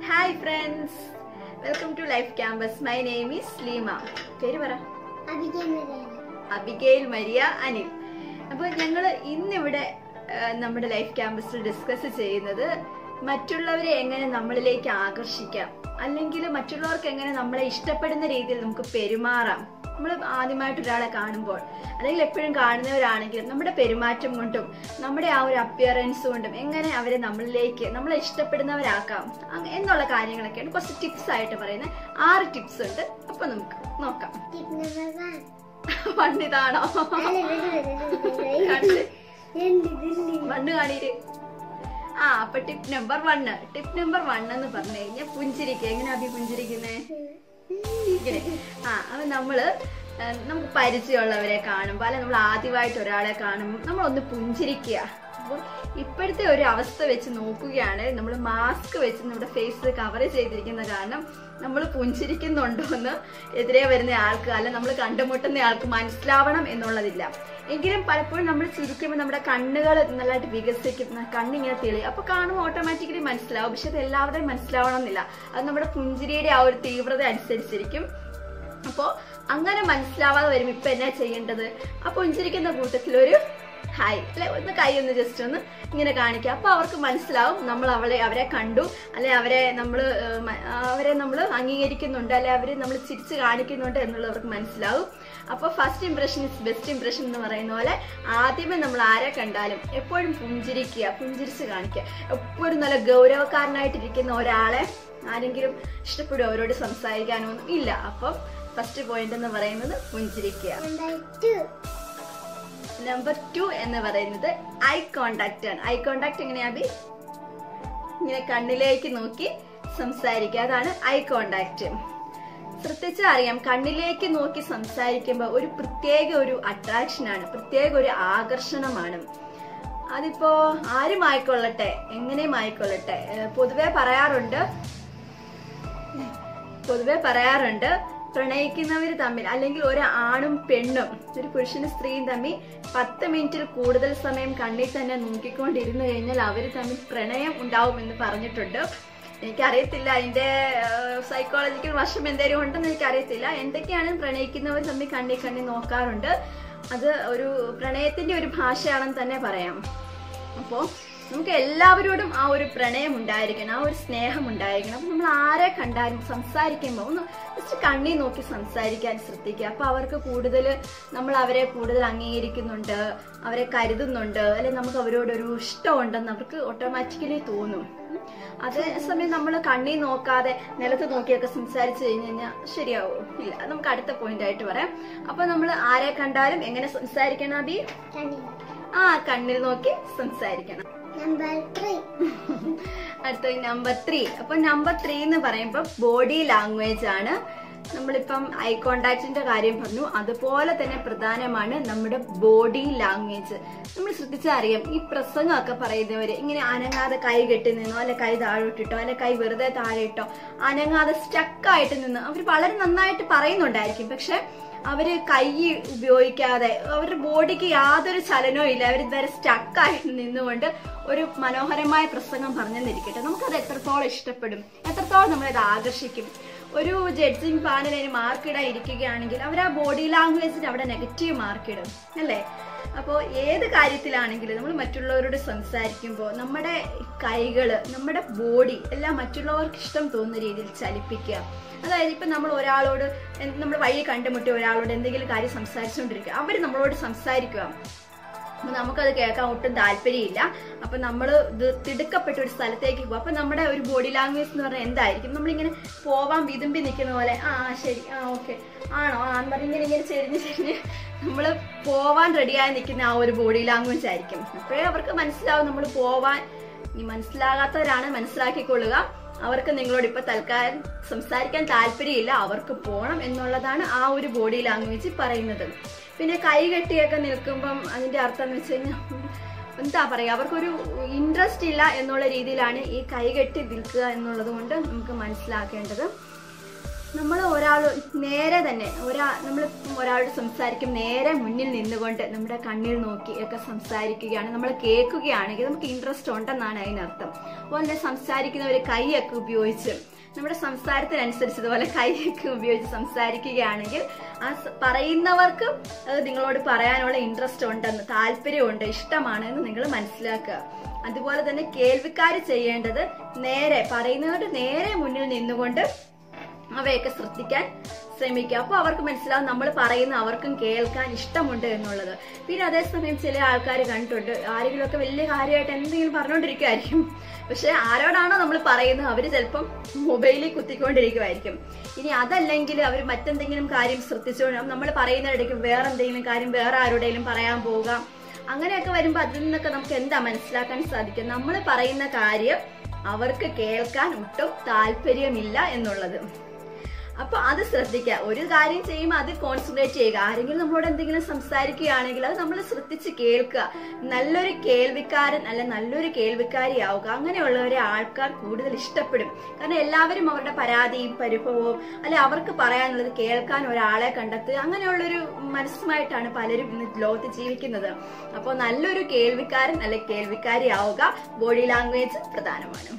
Hi friends welcome to life campus my name is Leema പേര് പറ Abigail Maria Anil അപ്പോൾ ഞങ്ങൾ ഇന്നിവിടെ ആ, നമ്മുടെ ലൈഫ് ക്യാമ്പസിൽ ഡിസ്കസ് ചെയ്യുന്നത് മറ്റുള്ളവരെ എങ്ങനെ നമ്മളിലേക്ക് ആകർഷിക്കാം അല്ലെങ്കിൽ മറ്റുള്ളവർക്ക് എങ്ങനെ നമ്മളെ ഇഷ്ടപ്പെടുന്ന രീതിയിൽ നമുക്ക് പെരുമാറാം നമ്മൾ ആദ്യമായിട്ട് ഒരാളെ കാണുമ്പോൾ അല്ലെങ്കിൽ എപ്പോഴും കാണുന്നവരാണെങ്കിലും നമ്മുടെ പെരുമാറ്റം കൊണ്ടും നമ്മുടെ ആ ഒരു അപ്പിയറൻസ് കൊണ്ടും എങ്ങനെ അവരെ നമ്മളിലേക്ക് നമ്മളെ ഇഷ്ടപ്പെടുന്നവരാക്കാം അങ്ങ- എന്നുള്ള കാര്യങ്ങളൊക്കെയാണ് കുറച്ച് ടിപ്സ് ആയിട്ട് പറയുന്നത് ആറ് ടിപ്സ് ഉണ്ട് അപ്പൊ നമുക്ക് നോക്കാം പണ്ടിതാണോ കാണിച്ച്. വണ്ണ് കാണീര് ആ അപ്പൊ tip number one tip number one എന്ന് പറഞ്ഞു കഴിഞ്ഞാൽ പുഞ്ചിരിക്കുക എങ്ങനെ അഭി പുഞ്ചിരിക്കുന്നേ ഇങ്ങനെ ആ അപ്പൊ നമ്മള് ആ, നമുക്ക് പരിചയമുള്ളവരെ കാണുമ്പോൾ അല്ലെ നമ്മൾ ആദ്യമായിട്ട് ഒരാളെ കാണുമ്പോൾ നമ്മളൊന്ന് പുഞ്ചിരിക്കുക അപ്പോൾ ഇപ്പോഴത്തെ ഒരു അവസ്ഥ വെച്ച് നോക്കുകയാണ് നമ്മൾ മാസ്ക് വെച്ച് നമ്മുടെ ഫേസ് കവർ ചെയ്തിരിക്കുന്ന കാരണം നമ്മൾ പുഞ്ചിരിക്കുന്നുണ്ടോ എന്ന് എതിരെ വരുന്ന ആൾക്ക് അല്ല നമ്മൾ കണ്ടുമുട്ടുന്ന ആൾക്ക് മനസ്സിലാവണം എന്നുള്ളതില്ല എങ്കിലും പലപ്പോഴും നമ്മൾ ചിരിക്കുമ്പോൾ നമ്മുടെ കണ്ണുകൾ നല്ലതായിട്ട് വികസിക്കും ന- കണ്ണിങ്ങനെ തെളിയും അപ്പൊ കാണുമ്പോൾ ഓട്ടോമാറ്റിക്കലി മനസ്സിലാവും പക്ഷെ അത് എല്ലാവരുടെയും മനസ്സിലാവണം എന്നില്ല അത് നമ്മുടെ പുഞ്ചിരിയുടെ ആ ഒരു തീവ്രത അനുസരിച്ചിരിക്കും അപ്പോ അങ്ങനെ മനസ്സിലാവാതെ വരുമ്പോ ഇപ്പൊ എന്നാ ചെയ്യേണ്ടത് ആ പുഞ്ചിരിക്കുന്ന കൂട്ടത്തിൽ ഒരു ഹായ് അല്ലെ ഒന്ന് കൈ ഒന്ന് ജസ്റ്റ് ഒന്ന് ഇങ്ങനെ കാണിക്കുക അപ്പൊ അവർക്ക് മനസ്സിലാവും നമ്മൾ അവളെ അവരെ കണ്ടു അല്ലെ അവരെ നമ്മൾ അവരെ നമ്മൾ അംഗീകരിക്കുന്നുണ്ട് അല്ലെ അവരെ നമ്മൾ ചിരിച്ച് കാണിക്കുന്നുണ്ട് എന്നുള്ളത് അവർക്ക് മനസ്സിലാവും അപ്പൊ first impression is best impression എന്ന് പറയുന്ന പോലെ ആദ്യമേ നമ്മൾ ആരെ കണ്ടാലും എപ്പോഴും പുഞ്ചിരിക്കുക പുഞ്ചിരിച്ച് കാണിക്കുക എപ്പോഴും നല്ല ഗൗരവക്കാരനായിട്ടിരിക്കുന്ന ഒരാളെ ആരെങ്കിലും ഇഷ്ടപ്പെടും അവരോട് സംസാരിക്കാനോ ഒന്നും ഇല്ല അപ്പം ഫസ്റ്റ് പോയിന്റ് എന്ന് പറയുന്നത് പുഞ്ചിരിക്കുക നമ്പർ ടു എന്ന് പറയുന്നത് ഐ കോണ്ടാക്ട് ആണ് ഐ കോണ്ടാക്ട് എങ്ങനെയാ ബി ഇങ്ങനെ കണ്ണിലേക്ക് നോക്കി സംസാരിക്കുക അതാണ് ഐ കോണ്ടാക്ട് ശ്രദ്ധിച്ചാൽ അറിയാം കണ്ണിലേക്ക് നോക്കി സംസാരിക്കുമ്പോൾ ഒരു പ്രത്യേക ഒരു അട്രാക്ഷൻ ആണ് പ്രത്യേക ഒരു ആകർഷണമാണ് അതിപ്പോ ആരും ആയിക്കൊള്ളട്ടെ എങ്ങനെയും ആയിക്കൊള്ളട്ടെ ഏഹ് പൊതുവെ പറയാറുണ്ട് പൊതുവെ പറയാറുണ്ട് പ്രണയിക്കുന്നവർ തമ്മിൽ അല്ലെങ്കിൽ ഒരു ആണും പെണ്ണും ഒരു പുരുഷനും സ്ത്രീയും തമ്മിൽ പത്ത് മിനിറ്റിൽ കൂടുതൽ സമയം കണ്ണിൽ തന്നെ നോക്കിക്കൊണ്ടിരുന്നു കഴിഞ്ഞാൽ അവർ തമ്മിൽ പ്രണയം ഉണ്ടാവുമെന്ന് പറഞ്ഞിട്ടുണ്ട് എനിക്കറിയത്തില്ല അതിന്റെ സൈക്കോളജിക്കൽ വശം എന്തെങ്കിലും ഉണ്ടെന്ന് എനിക്കറിയത്തില്ല എന്തൊക്കെയാണ് പ്രണയിക്കുന്നവർ തമ്മിൽ കണ്ണി കണ്ണി നോക്കാറുണ്ട് അത് ഒരു പ്രണയത്തിന്റെ ഒരു ഭാഷയാണെന്ന് തന്നെ പറയാം അപ്പോൾ നമുക്ക് എല്ലാവരോടും ആ ഒരു പ്രണയം ഉണ്ടായിരിക്കണം ആ ഒരു സ്നേഹം ഉണ്ടായിരിക്കണം അപ്പൊ നമ്മൾ ആരെ കണ്ടാലും സംസാരിക്കുമ്പോൾ ഒന്ന് ജസ്റ്റ് കണ്ണി നോക്കി സംസാരിക്കാൻ ശ്രദ്ധിക്കുക അപ്പൊ അവർക്ക് കൂടുതൽ നമ്മൾ അവരെ കൂടുതൽ അംഗീകരിക്കുന്നുണ്ട് അവരെ കരുതുന്നുണ്ട് അല്ലെ നമുക്ക് അവരോടൊരു ഇഷ്ടമുണ്ടെന്ന് അവർക്ക് ഓട്ടോമാറ്റിക്കലി തോന്നും ഉം. അതേസമയം നമ്മൾ കണ്ണി നോക്കാതെ നിലത്ത് നോക്കിയൊക്കെ സംസാരിച്ചു കഴിഞ്ഞ് കഴിഞ്ഞാൽ ശരിയാവും ഇല്ല അത് നമുക്ക് അടുത്ത പോയിന്റ് ആയിട്ട് പറയാം അപ്പൊ നമ്മൾ ആരെ കണ്ടാലും എങ്ങനെ സംസാരിക്കണം അബി ആ കണ്ണിൽ നോക്കി സംസാരിക്കണം അടുത്ത നമ്പർ ത്രീ അപ്പൊ നമ്പർ ത്രീ എന്ന് പറയുമ്പോൾ ബോഡി ലാംഗ്വേജ് ആണ് നമ്മളിപ്പം ഐ കോണ്ടാക്റ്റിന്റെ കാര്യം പറഞ്ഞു അതുപോലെ തന്നെ പ്രധാനമാണ് നമ്മുടെ ബോഡി ലാംഗ്വേജ് നമ്മൾ ശ്രദ്ധിച്ചാൽ അറിയാം ഈ പ്രസംഗമൊക്കെ പറയുന്നവര് ഇങ്ങനെ അനങ്ങാതെ കൈ കെട്ടി നിന്നോ അല്ലെ കൈ താഴോട്ടിട്ടോ അല്ലെ കൈ വെറുതെ താഴെ ഇട്ടോ അനങ്ങാതെ സ്റ്റക്കായിട്ട് നിന്ന് അവർ വളരെ നന്നായിട്ട് പറയുന്നുണ്ടായിരിക്കും പക്ഷെ അവര് കൈ ഉപയോഗിക്കാതെ അവരുടെ ബോഡിക്ക് യാതൊരു ചലനവും ഇല്ല അവർ ഇതുവരെ സ്റ്റക്കായിട്ട് നിന്നുകൊണ്ട് ഒരു മനോഹരമായ പ്രസംഗം പറഞ്ഞെന്നിരിക്കട്ടെ നമുക്കത് എത്രത്തോളം ഇഷ്ടപ്പെടും എത്രത്തോളം നമ്മളത് ആകർഷിക്കും ഒരു ജഡ്ജിങ് പാനൽ അതിന് മാർക്ക് ഇടാൻ ഇരിക്കുകയാണെങ്കിൽ അവർ ആ ബോഡി ലാംഗ്വേജിന് അവിടെ നെഗറ്റീവ് മാർക്ക് ഇടും അല്ലേ അപ്പോൾ ഏത് കാര്യത്തിലാണെങ്കിലും നമ്മൾ മറ്റുള്ളവരോട് സംസാരിക്കുമ്പോൾ നമ്മുടെ കൈകള് നമ്മുടെ ബോഡി എല്ലാം മറ്റുള്ളവർക്ക് ഇഷ്ടം തോന്നുന്ന രീതിയിൽ ചലിപ്പിക്കുക അതായത് ഇപ്പൊ നമ്മൾ ഒരാളോട് നമ്മൾ വഴി കണ്ടുമുട്ടിയ ഒരാളോട് എന്തെങ്കിലും കാര്യം സംസാരിച്ചുകൊണ്ടിരിക്കുക അവർ നമ്മളോട് സംസാരിക്കുക അപ്പൊ നമുക്കത് കേൾക്കാൻ ഒട്ടും താല്പര്യമില്ല അപ്പൊ നമ്മൾ ഇത് തിടുക്കപ്പെട്ട ഒരു സ്ഥലത്തേക്ക് പോകും അപ്പൊ നമ്മുടെ ഒരു ബോഡി ലാംഗ്വേജ് എന്ന് പറഞ്ഞാൽ എന്തായിരിക്കും നമ്മളിങ്ങനെ പോവാൻ വിതുമ്പി നിൽക്കുന്ന പോലെ ആ ആ, ശരി ആ ഓക്കെ ആണോ ആ എന്ന് പറഞ്ഞ് ഇങ്ങനെ ഇങ്ങനെ ചെരിഞ്ഞ് ചെരിഞ്ഞ് നമ്മൾ പോവാൻ റെഡിയായി നിൽക്കുന്ന ആ ഒരു ബോഡി ലാംഗ്വേജ് ആയിരിക്കും അപ്പോഴേ അവർക്ക് മനസ്സിലാവും നമ്മൾ പോവാൻ ഇനി മനസ്സിലാകാത്തവരാണ് മനസ്സിലാക്കിക്കൊള്ളുക അവർക്ക് നിങ്ങളോട് ഇപ്പൊ തൽക്കാലം സംസാരിക്കാൻ താല്പര്യമില്ല അവർക്ക് പോണം എന്നുള്ളതാണ് ആ ഒരു ബോഡി ലാംഗ്വേജ് പറയുന്നത് പിന്നെ കൈ കെട്ടിയൊക്കെ നിൽക്കുമ്പം അതിന്റെ അർത്ഥം എന്ന് വെച്ച് കഴിഞ്ഞാൽ എന്താ പറയാ അവർക്കൊരു ഇൻട്രസ്റ്റ് ഇല്ല എന്നുള്ള രീതിയിലാണ് ഈ കൈ കെട്ടി നിൽക്കുക എന്നുള്ളത് കൊണ്ട് നമുക്ക് മനസ്സിലാക്കേണ്ടത് നമ്മൾ ഒരാൾ നേരെ തന്നെ ഒരാ നമ്മൾ ഒരാളോട് സംസാരിക്കും നേരെ മുന്നിൽ നിന്നുകൊണ്ട് നമ്മുടെ കണ്ണിൽ നോക്കി ഒക്കെ സംസാരിക്കുകയാണ് നമ്മൾ കേൾക്കുകയാണെങ്കിൽ നമുക്ക് ഇൻട്രസ്റ്റ് ഉണ്ടെന്നാണ് അതിനർത്ഥം അതുപോലെ തന്നെ സംസാരിക്കുന്നവർ കൈയൊക്കെ ഉപയോഗിച്ച് നമ്മുടെ സംസാരത്തിനനുസരിച്ച് ഇതുപോലെ കൈയൊക്കെ ഉപയോഗിച്ച് സംസാരിക്കുകയാണെങ്കിൽ ആ സ- പറയുന്നവർക്ക് അത് നിങ്ങളോട് പറയാനുള്ള ഇൻട്രസ്റ്റ് ഉണ്ടെന്ന് താല്പര്യമുണ്ട് ഇഷ്ടമാണ് എന്ന് നിങ്ങൾ മനസ്സിലാക്കുക അതുപോലെ തന്നെ കേൾവിക്കാർ ചെയ്യേണ്ടത് നേരെ പറയുന്നവരുടെ നേരെ മുന്നിൽ നിന്നുകൊണ്ട് അവയൊക്കെ ശ്രദ്ധിക്കാൻ ശ്രമിക്കുക അപ്പോൾ അവർക്ക് മനസ്സിലാവും നമ്മൾ പറയുന്ന അവർക്കും കേൾക്കാൻ ഇഷ്ടമുണ്ട് എന്നുള്ളത് പിന്നെ അതേസമയം ചില ആൾക്കാർ കണ്ടിട്ടുണ്ട് ആരെങ്കിലുമൊക്കെ വലിയ കാര്യമായിട്ട് എന്തെങ്കിലും പറഞ്ഞുകൊണ്ടിരിക്കുമായിരിക്കും പക്ഷെ ആരോടാണോ നമ്മൾ പറയുന്നത് അവർ ചിലപ്പം മൊബൈലിൽ കുത്തിക്കൊണ്ടിരിക്കുമായിരിക്കും ഇനി അതല്ലെങ്കിൽ അവർ മറ്റെന്തെങ്കിലും കാര്യം ശ്രദ്ധിച്ചുകൊണ്ട് നമ്മൾ പറയുന്നതിടയ്ക്ക് വേറെ എന്തെങ്കിലും കാര്യം വേറെ ആരുടെയും പറയാൻ പോവുക അങ്ങനെയൊക്കെ വരുമ്പോൾ അതിൽ നിന്നൊക്കെ നമുക്ക് എന്താ മനസ്സിലാക്കാൻ സാധിക്കും നമ്മൾ പറയുന്ന കാര്യം അവർക്ക് കേൾക്കാൻ ഒട്ടും താല്പര്യമില്ല എന്നുള്ളത് അപ്പൊ അത് ശ്രദ്ധിക്കുക ഒരു കാര്യം ചെയ്യുമ്പോൾ അത് കോൺസെൻട്രേറ്റ് ചെയ്യുക ആരെങ്കിലും നമ്മളോട് എന്തെങ്കിലും സംസാരിക്കുകയാണെങ്കിൽ അത് നമ്മൾ ശ്രദ്ധിച്ച് കേൾക്കുക നല്ലൊരു കേൾവിക്കാരൻ അല്ലെ നല്ലൊരു കേൾവിക്കാരിയാവുക അങ്ങനെയുള്ളവരെ ആൾക്കാർ കൂടുതൽ ഇഷ്ടപ്പെടും കാരണം എല്ലാവരും അവരുടെ പരാതിയും പരിഭവവും അല്ലെ അവർക്ക് പറയാനുള്ളത് കേൾക്കാൻ ഒരാളെ കണ്ടെത്തുക അങ്ങനെയുള്ളൊരു മനസ്സുമായിട്ടാണ് പലരും ഇന്ന് ലോകത്ത് ജീവിക്കുന്നത് അപ്പോൾ നല്ലൊരു കേൾവിക്കാരൻ അല്ലെ കേൾവിക്കാരിയാവുക ബോഡി ലാംഗ്വേജ് പ്രധാനമാണ്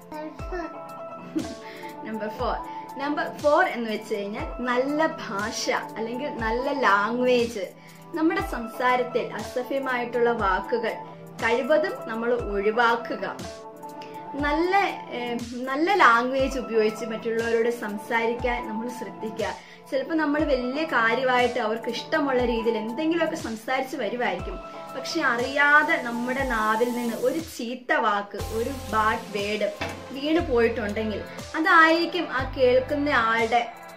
നമ്പർ ഫോർ നമ്പർ ഫോർ എന്ന് വെച്ച് കഴിഞ്ഞാൽ നല്ല ഭാഷ അല്ലെങ്കിൽ നല്ല ലാംഗ്വേജ് നമ്മുടെ സംസാരത്തിൽ അസഭ്യമായിട്ടുള്ള വാക്കുകൾ കഴിവതും നമ്മൾ ഒഴിവാക്കുക നല്ല ഏഹ്, നല്ല ലാംഗ്വേജ് ഉപയോഗിച്ച് മറ്റുള്ളവരോട് സംസാരിക്കാൻ നമ്മൾ ശ്രദ്ധിക്കുക ചിലപ്പോൾ നമ്മൾ വലിയ കാര്യമായിട്ട് അവർക്ക് ഇഷ്ടമുള്ള രീതിയിൽ എന്തെങ്കിലുമൊക്കെ സംസാരിച്ച് വരുമായിരിക്കും പക്ഷെ അറിയാതെ നമ്മുടെ നാവിൽ നിന്ന് ഒരു ചീത്ത വാക്ക് ഒരു ബാഡ് വേർഡ് വീണ് പോയിട്ടുണ്ടെങ്കിൽ അതായിരിക്കും ആ കേൾക്കുന്ന ആളുടെ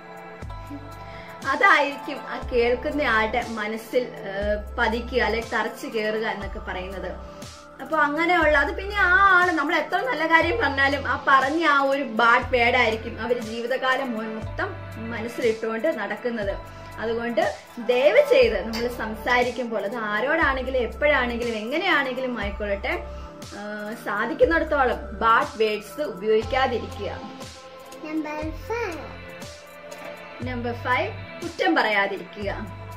അതായിരിക്കും ആ കേൾക്കുന്ന ആളുടെ മനസ്സിൽ ഏഹ്, പതിക്കുക അല്ലെങ്കിൽ തറച്ചു കയറുക എന്നൊക്കെ പറയുന്നത് അപ്പൊ അങ്ങനെയുള്ള അത് പിന്നെ ആ ആള് നമ്മൾ എത്ര നല്ല കാര്യം പറഞ്ഞാലും ആ പറഞ്ഞ ആ ഒരു ബാഡ് വേർഡായിരിക്കും അവർ ജീവിതകാലം മൊത്തം മനസ്സിലിട്ടുകൊണ്ട് നടക്കുന്നത് അതുകൊണ്ട് ദയവ് ചെയ്ത് നമ്മൾ സംസാരിക്കുമ്പോൾ അത് ആരോടാണെങ്കിലും എപ്പോഴാണെങ്കിലും എങ്ങനെയാണെങ്കിലും ആയിക്കൊള്ളട്ടെ ആ, സാധിക്കുന്നിടത്തോളം ബാഡ് വേർഡ്സ് ഉപയോഗിക്കാതിരിക്കുക Number five. നമ്പർ ഫൈവ് കുറ്റം പറയാതിരിക്കുക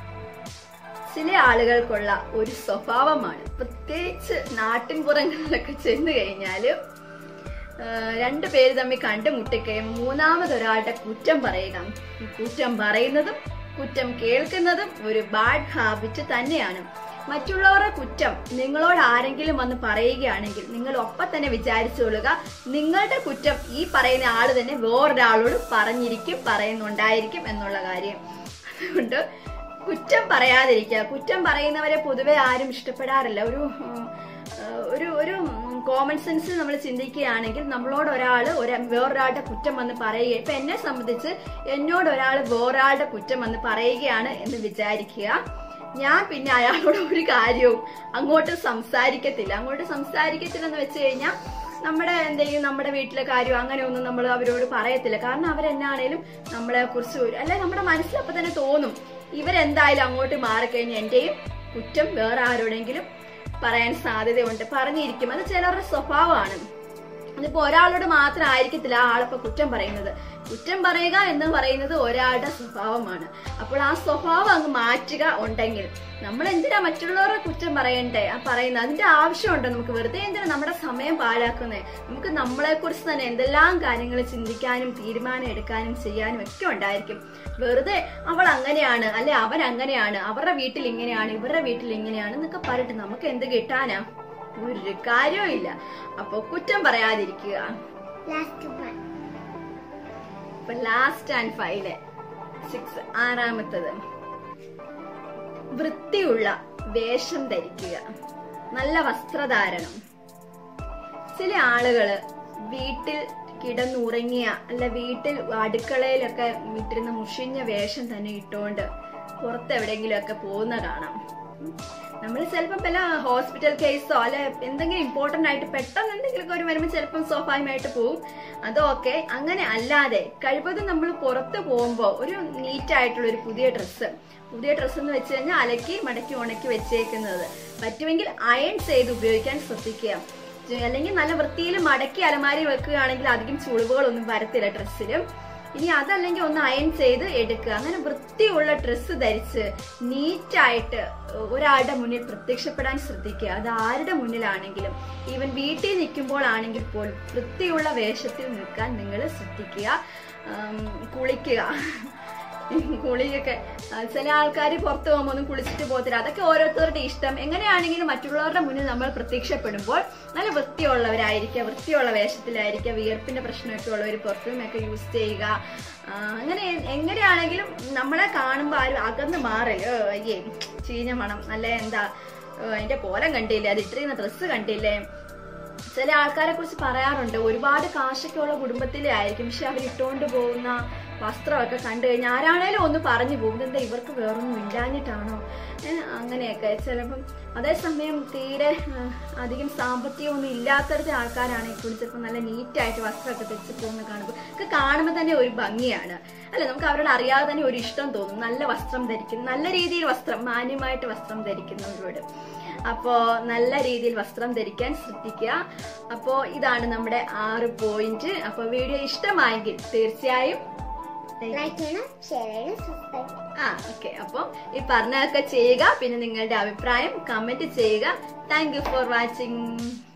ചില ആളുകൾക്കുള്ള ഒരു സ്വഭാവമാണ് പ്രത്യേകിച്ച് നാട്ടിൻപുറങ്ങളിലൊക്കെ ചെന്ന് കഴിഞ്ഞാല് രണ്ടു പേര് തമ്മിൽ കണ്ടുമുട്ടിക്കുകയും മൂന്നാമതൊരാളുടെ കുറ്റം പറയുക ഈ കുറ്റം പറയുന്നതും കുറ്റം കേൾക്കുന്നതും ഒരു ബാഡ് ഹാബിറ്റ് തന്നെയാണ് മറ്റുള്ളവരുടെ കുറ്റം നിങ്ങളോട് ആരെങ്കിലും വന്ന് പറയുകയാണെങ്കിൽ നിങ്ങൾ ഒപ്പം തന്നെ വിചാരിച്ചുകൊള്ളുക നിങ്ങളുടെ കുറ്റം ഈ പറയുന്ന ആള് തന്നെ വേറൊരാളോട് പറഞ്ഞിരിക്കും പറയുന്നുണ്ടായിരിക്കും എന്നുള്ള കാര്യം അതുകൊണ്ട് കുറ്റം പറയാതിരിക്കുക കുറ്റം പറയുന്നവരെ പൊതുവെ ആരും ഇഷ്ടപ്പെടാറില്ല ഒരു ഉം, ഏഹ്, ഒരു ഒരു കോമൺ സെൻസ് നമ്മൾ ചിന്തിക്കുകയാണെങ്കിൽ നമ്മളോട് ഒരാൾ ഒരു വേറൊരാളുടെ കുറ്റം വന്ന് പറയുക ഇപ്പൊ എന്നെ സംബന്ധിച്ച് എന്നോട് ഒരാൾ വേറൊരാളുടെ കുറ്റം വന്ന് പറയുകയാണ് എന്ന് വിചാരിക്കുക ഞാൻ പിന്നെ അയാളോട് ഒരു കാര്യവും അങ്ങോട്ട് സംസാരിക്കത്തില്ല അങ്ങോട്ട് സംസാരിക്കത്തില്ലെന്ന് വെച്ച് കഴിഞ്ഞാൽ നമ്മുടെ എന്തെങ്കിലും നമ്മുടെ വീട്ടിലെ കാര്യം അങ്ങനെയൊന്നും നമ്മൾ അവരോട് പറയത്തില്ല കാരണം അവരെന്നാണേലും നമ്മളെ കുറിച്ച് ഒരു അല്ലെ നമ്മുടെ മനസ്സിലപ്പോ തന്നെ തോന്നും ഇവരെന്തായാലും അങ്ങോട്ട് മാറിക്കഴിഞ്ഞ് എന്റെയും കുറ്റം വേറെ ആരോടെങ്കിലും പറയാൻ സാധ്യതയുണ്ട് പറഞ്ഞിരിക്കും അത് ചിലരുടെ സ്വഭാവമാണ് അതിപ്പോ ഒരാളോട് മാത്രം ആയിരിക്കത്തില്ല ആ ആളിപ്പോ കുറ്റം പറയുന്നത് കുറ്റം പറയുക എന്ന് പറയുന്നത് ഒരാളുടെ സ്വഭാവമാണ് അപ്പോൾ ആ സ്വഭാവം അങ്ങ് മാറ്റുക ഉണ്ടെങ്കിൽ നമ്മൾ എന്തിനാ മറ്റുള്ളവരുടെ കുറ്റം പറയണ്ടേ ആ പറയുന്നത് അതിന്റെ ആവശ്യമുണ്ടോ നമുക്ക് വെറുതെ എന്തിനാ നമ്മുടെ സമയം പാഴാക്കുന്നത് നമുക്ക് നമ്മളെ കുറിച്ച് തന്നെ എന്തെല്ലാം കാര്യങ്ങൾ ചിന്തിക്കാനും തീരുമാനം എടുക്കാനും ചെയ്യാനും ഒക്കെ ഉണ്ടായിരിക്കും വെറുതെ അവൾ അങ്ങനെയാണ് അല്ലെ അവൻ അങ്ങനെയാണ് അവരുടെ വീട്ടിൽ ഇങ്ങനെയാണ് ഇവരുടെ വീട്ടിൽ ഇങ്ങനെയാണ് എന്നൊക്കെ പറഞ്ഞിട്ട് നമുക്ക് എന്ത് കിട്ടാനാ ഒരു കാര്യവും ഇല്ല അപ്പൊ കുറ്റം പറയാതിരിക്കുക Last one. ഇപ്പൊ ലാസ്റ്റ് ആൻഡ് ഫൈവ് സിക്സ് ആറാമത്തത് വൃത്തിയുള്ള വേഷം ധരിക്കുക നല്ല വസ്ത്രധാരണം ചില ആളുകള് വീട്ടിൽ കിടന്നുറങ്ങിയ അല്ല വീട്ടിൽ അടുക്കളയിലൊക്കെ ഇട്ടിരുന്ന മുഷിഞ്ഞ വേഷം തന്നെ ഇട്ടുകൊണ്ട് പുറത്ത് എവിടെയെങ്കിലുമൊക്കെ പോകുന്ന കാണാം നമ്മൾ ചിലപ്പം പല ഹോസ്പിറ്റൽ കേസോ അല്ലെ എന്തെങ്കിലും ഇമ്പോർട്ടന്റ് ആയിട്ട് പെട്ടെന്ന് എന്തെങ്കിലുമൊക്കെ ഒരു വരുമ്പോൾ ചിലപ്പം സ്വാഭാവികമായിട്ട് പോവും അതൊക്കെ അങ്ങനെ അല്ലാതെ കഴിവതും നമ്മൾ പുറത്ത് പോകുമ്പോൾ ഒരു നീറ്റ് ആയിട്ടുള്ള ഒരു പുതിയ ഡ്രസ്സ് പുതിയ ഡ്രസ്സ് എന്ന് വെച്ച് കഴിഞ്ഞാൽ അലക്കി മടക്കി ഉണക്കി വെച്ചേക്കുന്നത് പറ്റുമെങ്കിൽ അയൺ ചെയ്ത് ഉപയോഗിക്കാൻ ശ്രദ്ധിക്കുക അല്ലെങ്കിൽ നല്ല വൃത്തിയിൽ മടക്കി അലമാരി വെക്കുകയാണെങ്കിൽ അധികം ചുളിവുകളൊന്നും വരത്തില്ല ഡ്രസ്സിലും ഇനി അതല്ലെങ്കിൽ ഒന്ന് അയൺ ചെയ്ത് എടുക്കുക അങ്ങനെ വൃത്തിയുള്ള ഡ്രസ്സ് ധരിച്ച് നീറ്റായിട്ട് ഒരാളുടെ മുന്നിൽ പ്രത്യക്ഷപ്പെടാൻ ശ്രദ്ധിക്കുക അത് ആരുടെ മുന്നിലാണെങ്കിലും ഈവൻ വീട്ടിൽ നിൽക്കുമ്പോൾ ആണെങ്കിൽ പോലും വൃത്തിയുള്ള വേഷത്തിൽ നിൽക്കാൻ നിങ്ങൾ ശ്രദ്ധിക്കുക ആം, കുളിക്കുക കുളിയൊക്കെ ആ, ചില ആൾക്കാർ പുറത്ത് പോകുമ്പോൾ ഒന്നും കുളിച്ചിട്ട് പോകത്തില്ല അതൊക്കെ ഓരോരുത്തരുടെ ഇഷ്ടം എങ്ങനെയാണെങ്കിലും മറ്റുള്ളവരുടെ മുന്നിൽ നമ്മൾ പ്രത്യക്ഷപ്പെടുമ്പോൾ നല്ല വൃത്തിയുള്ളവരായിരിക്കുക വൃത്തിയുള്ള വേഷത്തിലായിരിക്കുക വിയർപ്പിന്റെ പ്രശ്നമൊക്കെ ഉള്ളവർ പെർഫ്യൂം ഒക്കെ യൂസ് ചെയ്യുക ആ, അങ്ങനെ എങ്ങനെയാണെങ്കിലും നമ്മളെ കാണുമ്പോൾ ആരും അകന്ന് മാറല് "ഏ, അയ്യേ ചീഞ്ഞ മണം നല്ല എന്താ ഏ, അതിന്റെ കോലം കണ്ടില്ലേ അത് ഇത്രയും ഡ്രസ്സ് കണ്ടില്ലേ ചില ആൾക്കാരെ കുറിച്ച് പറയാറുണ്ട് ഒരുപാട് കാശൊക്കെ ഉള്ള കുടുംബത്തിലെ ആയിരിക്കും പക്ഷെ അവർ ഇട്ടുകൊണ്ട് പോകുന്ന വസ്ത്രമൊക്കെ കണ്ടു കഴിഞ്ഞാൽ ആരാണേലും ഒന്ന് പറഞ്ഞു പോകും എന്താ ഇവർക്ക് വേറൊന്നും ഇല്ലാഞ്ഞിട്ടാണോ ഏഹ് അങ്ങനെയൊക്കെ ചിലപ്പം അതേസമയം തീരെ ഏഹ്, അധികം സാമ്പത്തികമൊന്നും ഇല്ലാത്തടത്തെ ആൾക്കാരാണെങ്കിൽ കൂടി ചിലപ്പോൾ നല്ല നീറ്റായിട്ട് വസ്ത്രമൊക്കെ തെച്ച് പോകുന്ന കാണുമ്പോൾ ഒക്കെ കാണുമ്പോൾ തന്നെ ഒരു ഭംഗിയാണ് അല്ലെ നമുക്ക് അവരോട് അറിയാതെ തന്നെ ഒരു ഇഷ്ടം തോന്നും നല്ല വസ്ത്രം ധരിക്കുന്ന നല്ല രീതിയിൽ വസ്ത്രം മാന്യമായിട്ട് വസ്ത്രം ധരിക്കുന്നവരോട് അപ്പോ നല്ല രീതിയിൽ വസ്ത്രം ധരിക്കാൻ ശ്രദ്ധിക്കുക അപ്പോ ഇതാണ് നമ്മുടെ ആറ് പോയിന്റ് അപ്പൊ വീഡിയോ ഇഷ്ടമായെങ്കിൽ തീർച്ചയായും ലൈക്ക് ചെയ്യണം ഷെയർ ചെയ്യണം സബ്സ്ക്രൈബ് ചെയ്യണം ആ ഓക്കെ അപ്പം ഈ പറഞ്ഞതൊക്കെ ചെയ്യുക പിന്നെ നിങ്ങളുടെ അഭിപ്രായം കമന്റ് ചെയ്യുക താങ്ക് യു ഫോർ വാച്ചിങ്